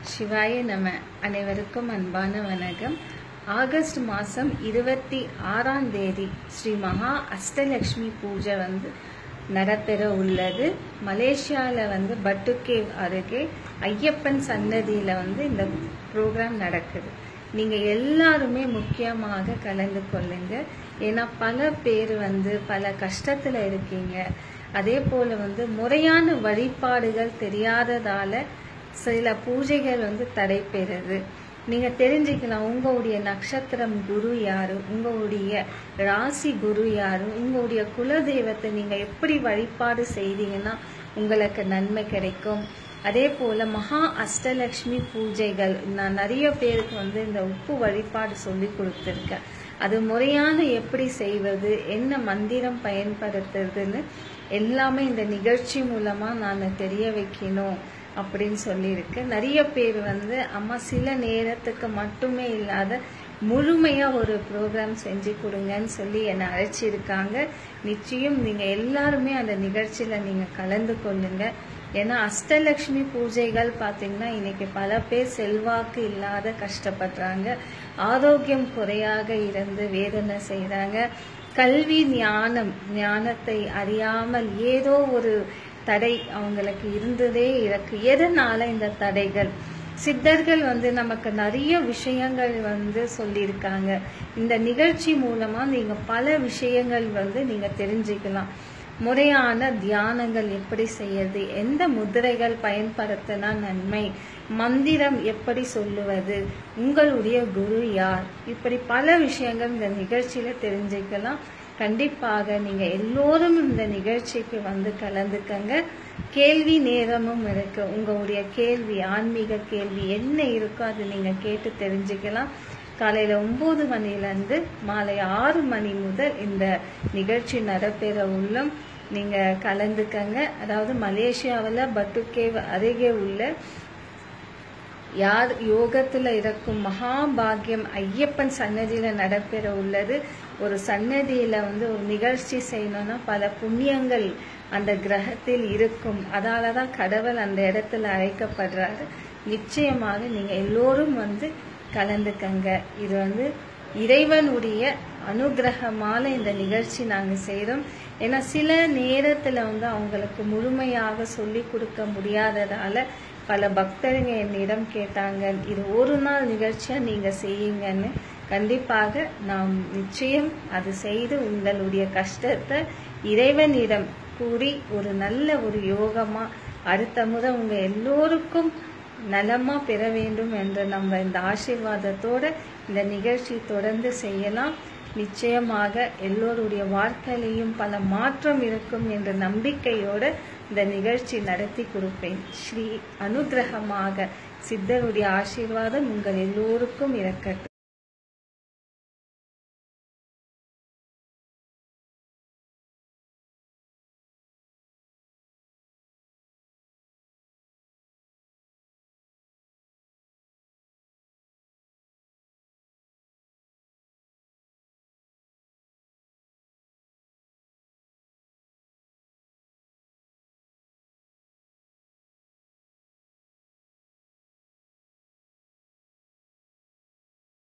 சிவாய நம அனைவருக்கும் அன்பான வணக்கம் ஆகஸ்ட் மாதம் இருபத்தி ஆறாம் தேதி ஸ்ரீ மகா அஷ்டலக்ஷ்மி பூஜை வந்து நடைபெற உள்ளது மலேசியாவில் வந்து பட்டுக்கேவ் அருகே ஐயப்பன் சன்னதியில் வந்து இந்த ப்ரோக்ராம் நடக்குது நீங்கள் எல்லாருமே முக்கியமாக கலந்து கொள்ளுங்க ஏன்னா பல பேர் வந்து பல கஷ்டத்தில் இருக்கீங்க அதே போல் வந்து முறையான வழிபாடுகள் தெரியாததால சில பூஜைகள் வந்து தடைபெறுது நீங்க தெரிஞ்சுக்கலாம் உங்களுடைய நட்சத்திரம் குரு யாரு உங்களுடைய ராசி குரு யாரு உங்களுடைய குலதெய்வத்தை நீங்க எப்படி வழிபாடு செய்தீங்கன்னா உங்களுக்கு நன்மை கிடைக்கும் அதே போல மகா அஷ்டலக்ஷ்மி பூஜைகள் நான் நிறைய பேருக்கு வந்து இந்த உப்பு வழிபாடு சொல்லி கொடுத்துருக்கேன் அது முறையான எப்படி செய்வது என்ன மந்திரம் பயன்படுத்துறதுன்னு எல்லாமே இந்த நிகழ்ச்சி மூலமா நான் தெரிய வைக்கணும் அப்படின்னு சொல்லியிருக்கு நிறைய பேர் வந்து அம்மா சில நேரத்துக்கு மட்டுமே இல்லாத முழுமையா ஒரு ப்ரோக்ராம் செஞ்சு கொடுங்கன்னு சொல்லி என்னை அழைச்சிருக்காங்க நிச்சயம் நீங்க எல்லாருமே அந்த நிகழ்ச்சியில நீங்க கலந்து கொள்ளுங்க ஏன்னா அஷ்டலக்ஷ்மி பூஜைகள் பார்த்தீங்கன்னா இன்னைக்கு பல பேர் செல்வாக்கு இல்லாத கஷ்டப்படுறாங்க ஆரோக்கியம் குறையாக இருந்து வேதனை செய்கிறாங்க கல்வி ஞானம் ஞானத்தை அறியாமல் ஏதோ ஒரு தடை அவங்களுக்கு இருந்ததே இருக்கு எதனால இந்த தடைகள் சித்தர்கள் வந்து நமக்கு நிறைய விஷயங்கள் வந்து சொல்லியிருக்காங்க இந்த நிகழ்ச்சி மூலமா நீங்க பல விஷயங்கள் வந்து நீங்க தெரிஞ்சுக்கலாம் முறையான தியானங்கள் எப்படி செய்யறது எந்த முதிரைகள் பயன்படுத்தினா நன்மை மந்திரம் எப்படி சொல்லுவது உங்களுடைய குரு யார் இப்படி பல விஷயங்கள் இந்த நிகழ்ச்சியில தெரிஞ்சுக்கலாம் கண்டிப்பாக நீங்க எல்லோரும் இந்த நிகழ்ச்சிக்கு வந்து கலந்துக்கங்க கேள்வி நேரமும் இருக்கு உங்களுடைய கேள்வி ஆன்மீக கேள்வி என்ன இருக்கோ அது நீங்க கேட்டு தெரிஞ்சுக்கலாம் காலையில ஒன்பது மணிலேருந்து மாலை ஆறு மணி முதல் இந்த நிகழ்ச்சி நடைபெற உள்ளோம் நீங்க கலந்துக்கங்க அதாவது மலேசியாவில் பட்டுக்கேவ் அருகே உள்ள யார் யோகத்துல இருக்கும் மகாபாகியம் ஐயப்பன் சன்னதியில நடைபெற உள்ளது ஒரு சன்னதியில வந்து ஒரு நிகழ்ச்சி செய்யணும்னா பல புண்ணியங்கள் அந்த கிரகத்தில் இருக்கும் அதால தான் கடவுள் அந்த இடத்துல அழைக்கப்படுறாரு நிச்சயமாக நீங்க எல்லோரும் வந்து கலந்துக்கங்க இது வந்து இறைவனுடைய அனுகிரகமான இந்த நிகழ்ச்சி நாங்கள் செய்கிறோம் ஏன்னா சில நேரத்தில் வந்து அவங்களுக்கு முழுமையாக சொல்லி கொடுக்க முடியாததால பல பக்தருங்க என்னிடம் கேட்டாங்க இது ஒரு நாள் நிகழ்ச்சியாக நீங்கள் செய்யுங்கன்னு கண்டிப்பாக நாம் நிச்சயம் அது செய்து உங்களுடைய கஷ்டத்தை இறைவனிடம் கூறி ஒரு நல்ல ஒரு யோகமா அடுத்த முறை உங்க எல்லோருக்கும் நலமா பெற வேண்டும் என்ற நம்ம இந்த ஆசீர்வாதத்தோட இந்த நிகழ்ச்சி தொடர்ந்து செய்யலாம் நிச்சயமாக எல்லோருடைய வாழ்க்கையிலையும் பல மாற்றம் இருக்கும் என்ற நம்பிக்கையோட இந்த நிகழ்ச்சி நடத்தி கொடுப்பேன் ஸ்ரீ அனுகிரகமாக சித்தருடைய ஆசீர்வாதம் உங்கள் எல்லோருக்கும் இருக்கட்டும்